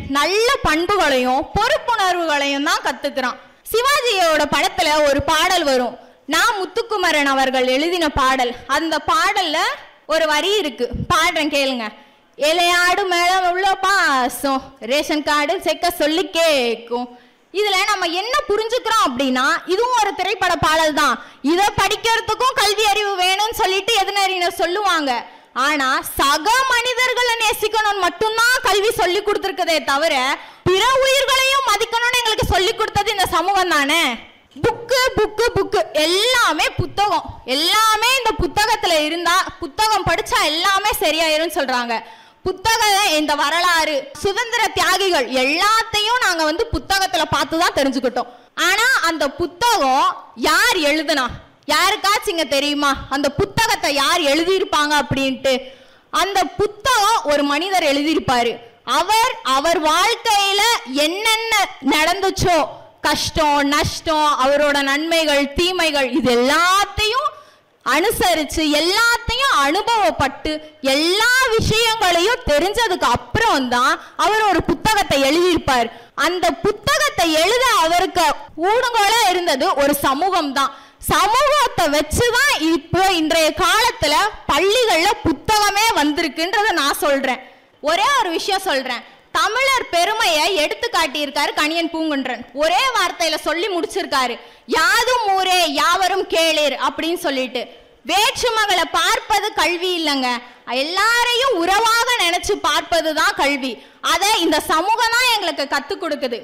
நல்ல பண்புகளையும் பொறுப்புணர்வுகளையும் தான் கத்துக்கிறான் சிவாஜியோட படத்துல ஒரு பாடல் வரும் நான் முத்துக்குமரன் அவர்கள் எழுதின பாடல் அந்த பாடல்ல ஒரு வரி இருக்கு பாடுறேன் கேளுங்க இலையாடு மேடம் உள்ள பாசம் ரேஷன் கார்டு செக்க சொல்லி கேக்கும் இதுல நம்ம என்ன புரிஞ்சுக்கிறோம் அப்படின்னா இதுவும் ஒரு திரைப்பட பாடல் தான் இதை படிக்கிறதுக்கும் கல்வி அறிவு வேணும்னு சொல்லிட்டு எதினறிஞர் சொல்லுவாங்க ஆனா சக மனிதர்களை நேசிக்கணும்னு மட்டும்தான் கல்வி சொல்லி கொடுத்துருக்கதே தவிர பிற உயிர்களையும் மதிக்கணும்னு எங்களுக்கு சொல்லி கொடுத்தது இந்த சமூகம் தானே புக்கு புக்கு புக்கு எல்லாமே புத்தகம் எல்லாமே இந்த புத்தகத்துல இருந்தா புத்தகம் படிச்சா எல்லாமே சரியாயிரும் சொல்றாங்க புத்தகம் இந்த வரலாறு சுதந்திர தியாகிகள் எல்லாத்தையும் நாங்க வந்து புத்தகத்துல பார்த்து தான் தெரிஞ்சுக்கிட்டோம் ஆனா அந்த புத்தகம் யார் எழுதுனா யாருக்காச்சும் இங்க தெரியுமா அந்த புத்தகத்தை யார் எழுதியிருப்பாங்க அப்படின்ட்டு அந்த புத்தகம் ஒரு மனிதர் எழுதியிருப்பாரு அவர் அவர் வாழ்க்கையில என்னென்ன நடந்துச்சோ கஷ்டம் நஷ்டம் அவரோட நன்மைகள் தீமைகள் இது எல்லாத்தையும் அனுசரிச்சு எல்லாத்தையும் அனுபவப்பட்டு எல்லா விஷயங்களையும் தெரிஞ்சதுக்கு அப்புறம் தான் அவர் ஒரு புத்தகத்தை எழுதியிருப்பார் அந்த புத்தகத்தை எழுத அவருக்கு ஊடுகோலா இருந்தது ஒரு சமூகம் தான் சமூகத்தை வச்சுதான் இப்போ இன்றைய காலத்துல பள்ளிகள்ல புத்தகமே வந்திருக்குன்றத நான் சொல்றேன் ஒரே ஒரு விஷயம் சொல்றேன் தமிழர் பெருமையை எடுத்து காட்டியிருக்காரு கணியன் பூங்குன்றன் ஒரே வார்த்தையில சொல்லி முடிச்சிருக்காரு யாதும் ஊரே யாவரும் கேளீர் அப்படின்னு சொல்லிட்டு வேற்றுமகளை பார்ப்பது கல்வி இல்லைங்க எல்லாரையும் உறவாக நினைச்சு பார்ப்பது தான் கல்வி அதை இந்த சமூகம் தான் எங்களுக்கு கத்துக் கொடுக்குது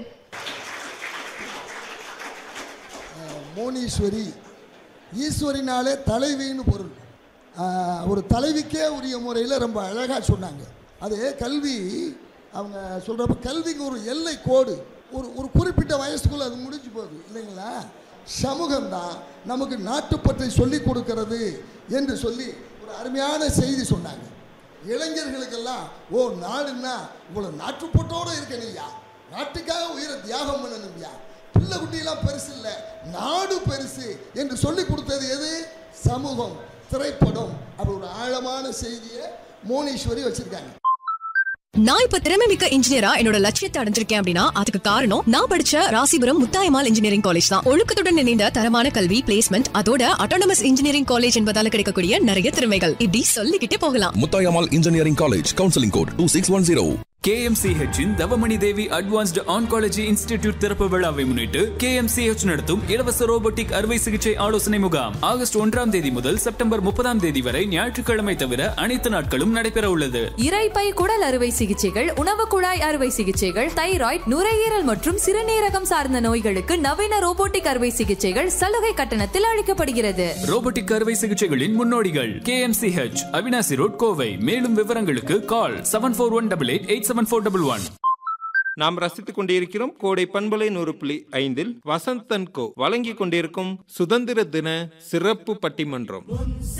மோனீஸ்வரி ஈஸ்வரினாலே தலைவின்னு பொருள் ஆஹ், ஒரு தலைவிக்கே உரிய முறையில் ரொம்ப அழகாக சொன்னாங்க அது கல்வி அவங்க சொல்கிறப்ப கல்விக்கு ஒரு எல்லை கோடு ஒரு ஒரு குறிப்பிட்ட வயசுக்குள்ள அது முடிஞ்சு போகுது இல்லைங்களா சமூகம்தான் நமக்கு நாட்டுப்பற்றை சொல்லி கொடுக்கிறது என்று சொல்லி ஒரு அருமையான செய்தி சொன்னாங்க இளைஞர்களுக்கெல்லாம் ஓ நாடுன்னா இவ்வளோ நாட்டுப்பட்டோடு இருக்கணும்யா நாட்டுக்காக உயிரை தியாகம் பண்ணணும்யா பிள்ளை குட்டியெல்லாம் பெருசு இல்லை நாடு பெருசு என்று சொல்லி கொடுத்தது எது சமூகம் திரைப்படம் அப்படி ஒரு ஆழமான செய்தியை மோனீஸ்வரி வச்சிருக்காங்க நான் இப்ப திறமை மிக்க இன்ஜினியரா என்னோட லட்சியத்தை அடைஞ்சிருக்கேன் அப்படின்னா அதுக்கு காரணம் நான் படிச்ச ராசிபுரம் முத்தாயமால் இன்ஜினியரிங் காலேஜ் தான் ஒழுக்கத்துடன் இணைந்த தரமான கல்வி பிளேஸ்மெண்ட் அதோட அட்டானமஸ் இன்ஜினியரிங் காலேஜ் என்பதால கிடைக்கக்கூடிய நிறைய திறமைகள் இப்படி சொல்லிக்கிட்டே போகலாம் Muthayammal engineering college counselling code two six one zero KMCH in Thavamani Devi advanced oncology institute திறப்பு விழாவை முன்னிட்டு KMCH நடத்தும் இலவச ரோபோட்டிக் அறுவை சிகிச்சை ஆலோசனை முகாம் ஆகஸ்ட் ஒன்றாம் தேதி முதல் செப்டம்பர் முப்பதாம் தேதி வரை ஞாயிற்றுக்கிழமை தவிர அனைத்து நாட்களும் நடைபெற உள்ளது இரைப்பை குடல் அறுவை சிகிச்சைகள் உணவு குழாய் அறுவை சிகிச்சைகள் தைராய்டு நுரையீரல் மற்றும் சிறுநீரகம் சார்ந்த நோய்களுக்கு நவீன ரோபோட்டிக் அறுவை சிகிச்சைகள் சலுகை கட்டணத்தில் அளிக்கப்படுகிறது ரோபோட்டிக் அறுவை சிகிச்சைகளின் முன்னோடிகள் KMCH அவினாசி ரோட் கோவை மேலும் விவரங்களுக்கு call seven four one double eight eight seven four double one நாம் ரசித்துக் கொண்டிருக்கிறோம் கோடை பண்பலை நூறு புள்ளி ஐந்தில் வசந்தன் கோ வழங்கிக் கொண்டிருக்கும் சுதந்திர தின சிறப்பு பட்டிமன்றம்